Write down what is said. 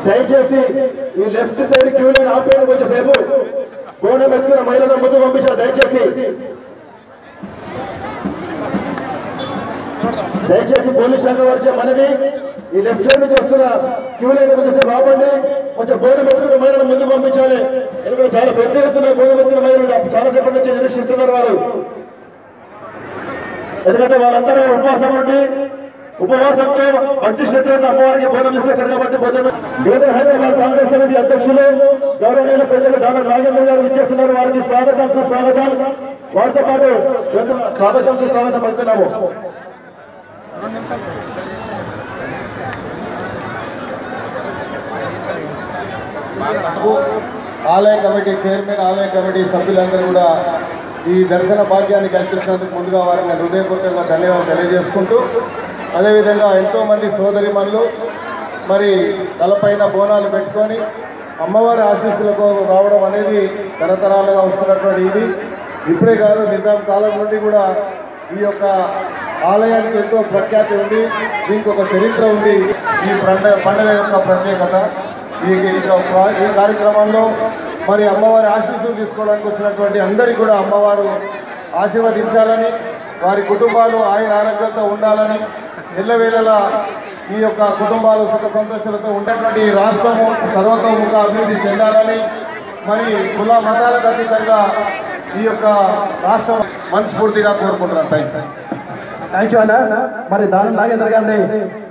దయచేసి ఈ left side queue line ఆపేయండి కొంచెం సేపు బోనం ఎత్తుకున్న మహిళల ముందు పంపించారు దయచేసి దయచేసి పోలీస్ శాఖ వచ్చే మనవి ఈ లెఫ్ట్ సైడ్ నుంచి వస్తున్న క్యూ లైన్ కొంచెం సేపు ఆపండి కొంచెం బోనం ఎత్తుకున్న మహిళల ముందు పంపించాలి ఎందుకంటే చాలా పెద్ద ఎత్తున బోనం ఎత్తుకున్న మహిళలు చాలా సేపటి నుంచి నిరీక్షిస్తున్నారు వారు ఎందుకంటే వాళ్ళందరూ ఉపవాసం ఉండి ఉపవాసంతో భక్తి శ్రద్ధతో అమ్మవారికి బోనం ఇస్తారు కాబట్టి పొద్దున్న గ్రేటర్ హైదరాబాద్ కాంగ్రెస్ కమిటీ అధ్యక్షులు గౌరవనీయుల ప్రజలు డాక్టర్ రాజేంద్ర గారు ఇచ్చేస్తున్నారు వారికి స్వాగతం సుస్వాగతం వారితో పాటు స్వాగతం సుస్వాగతం పలుకుతున్నాము ఆలయ కమిటీ చైర్మన్ ఆలయ కమిటీ సభ్యులందరూ కూడా ఈ దర్శన భాగ్యాన్ని కల్పించినందుకు ముందుగా వారికి నేను హృదయపూర్వకంగా ధన్యవాదాలు తెలియజేసుకుంటూ అదేవిధంగా ఎంతోమంది సోదరిమణులు మరి తలపైన బోనాలు పెట్టుకొని అమ్మవారి ఆశీస్సులకు రావడం అనేది తరతరాలుగా వస్తున్నటువంటి ఇది ఇప్పుడే కాదు నిజాం కాలం నుండి కూడా ఈ యొక్క ఆలయానికి ఎంతో ప్రఖ్యాతి ఉంది దీనికి ఒక చరిత్ర ఉంది ఈ పండుగ పండుగ యొక్క ప్రత్యేకత ఈ ఈ యొక్క- ఈ కార్యక్రమంలో మరి అమ్మవారి ఆశీస్సులు తీసుకోవడానికి వచ్చినటువంటి అందరికీ కూడా అమ్మవారు ఆశీర్వదించాలని వారి కుటుంబాలు ఆయన ఆరోగ్యంతో ఉండాలని ఎల్లవేళలా ఈ యొక్క కుటుంబాలు సుఖ సంతోషాలతో ఉన్నటువంటి ఈ రాష్ట్రము సర్వతోముఖ అభివృద్ధి చెందాలని మరి కుల మతాలకు అతీతంగా ఈ యొక్క రాష్ట్రం మనస్ఫూర్తిగా కోరుకుంటున్నాను థ్యాంక్ యూ థ్యాంక్ యూ అన్న మరి దాని నాగేంద్ర గారిని